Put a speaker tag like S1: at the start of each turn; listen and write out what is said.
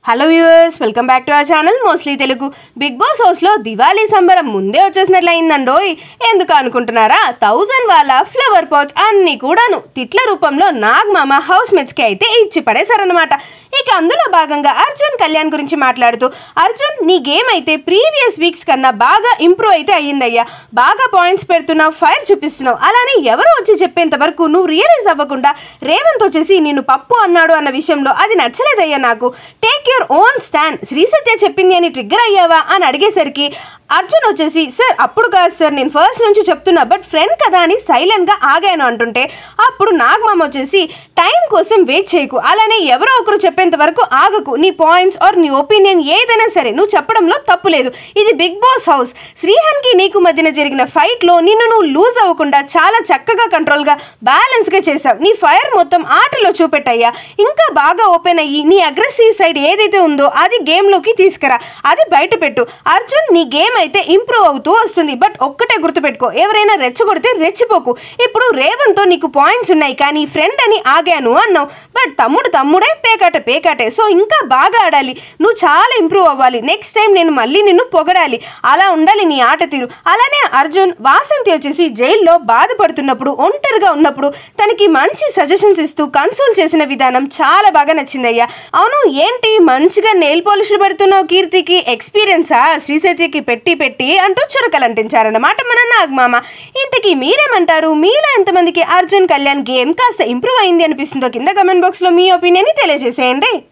S1: hello viewers welcome back to our channel mostly Telugu big boss హౌస్లో దివాళీ సంబరం ముందే వచ్చేసినట్లు అయిందండోయ్ ఎందుకు అనుకుంటున్నారా థౌజండ్ వాళ్ళ ఫ్లవర్ పాట్స్ అన్నీ కూడాను తిట్ల రూపంలో నాగ్ మామ హౌస్ మేట్స్కి అయితే ఇచ్చి పడేశారనమాట ఇక అందులో భాగంగా అర్జున్ కళ్యాణ్ గురించి మాట్లాడుతూ అర్జున్ నీ గేమ్ అయితే ప్రీవియస్ వీక్స్ కన్నా బాగా ఇంప్రూవ్ అయితే అయ్యిందయ్యా బాగా పాయింట్స్ పెడుతున్నావు ఫైర్ చూపిస్తున్నావు అలానే ఎవరో వచ్చి చెప్పేంత వరకు నువ్వు రియలైజ్ అవ్వకుండా రేవంత్ వచ్చేసి నిన్ను పప్పు అన్నాడు అన్న విషయంలో అది నచ్చలేదయ్యా నాకు take your own stand Sri Satya చెప్పింది అని ట్రిగ్గర్ అయ్యావా అని అడిగేసరికి అర్జున్ వచ్చేసి సార్ అప్పుడు కాదు సార్ నేను ఫస్ట్ నుంచి చెప్తున్నా బట్ ఫ్రెండ్ కదా అని సైలెంట్గా ఆగాను అంటుంటే అప్పుడు నాగమామ వచ్చేసి టైం కోసం వెయిట్ చేయకు అలానే ఎవరో ఒకరు చెప్పేంత వరకు ఆగకు నీ పాయింట్స్ ఆర్ నీ ఒపీనియన్ ఏదైనా సరే నువ్వు చెప్పడంలో తప్పు లేదు ఇది బిగ్ బాస్ హౌస్ శ్రీహన్కి నీకు మధ్యన జరిగిన ఫైట్లో నిన్ను నువ్వు లూజ్ అవ్వకుండా చాలా చక్కగా కంట్రోల్గా బ్యాలెన్స్గా చేసావు నీ ఫైర్ మొత్తం ఆటలో చూపెట్టయ్యా ఇంకా బాగా ఓపెన్ అయ్యి నీ అగ్రెసివ్ సైడ్ ఏదైతే ఉందో అది గేమ్లోకి తీసుకురా అది బయట పెట్టు అర్జున్ నీ గేమ్ అయితే ఇంప్రూవ్ అవుతూ వస్తుంది బట్ ఒక్కటే గుర్తుపెట్టుకో ఎవరైనా రెచ్చగొడితే రెచ్చిపోకు ఇప్పుడు రేవంత్తో నీకు పాయింట్స్ ఉన్నాయి కానీ ఫ్రెండ్ అని ఆగాను అన్నావు బట్ తమ్ముడు తమ్ముడే పేకాట పేకాటే సో ఇంకా బాగా ఆడాలి నువ్వు చాలా ఇంప్రూవ్ అవ్వాలి నెక్స్ట్ టైం నేను మళ్ళీ నిన్ను పొగడాలి అలా ఉండాలి నీ ఆట తీరు అలానే అర్జున్ వాసంతి వచ్చేసి జైల్లో బాధపడుతున్నప్పుడు ఒంటరిగా ఉన్నప్పుడు తనకి మంచి సజెషన్స్ ఇస్తూ కన్సోల్ చేసిన విధానం చాలా బాగా నచ్చిందయ్యా అవును ఏంటి మంచిగా నెయిల్ పాలిష్లు పెడుతున్నావు కీర్తికి ఎక్స్పీరియన్సా శ్రీసత్యకి పెట్టి పెట్టి అంటూ చురకలంటించారన్నమాట మన నాగమామ ఇంతకీ మీరేమంటారు మీలో ఎంతమందికి అర్జున్ కళ్యాణ్ గేమ్ కాస్త ఇంప్రూవ్ అయింది అనిపిస్తుందో కింద కమెంట్ బాక్స్లో మీ ఒపీనియన్ తెలియజేసేయండి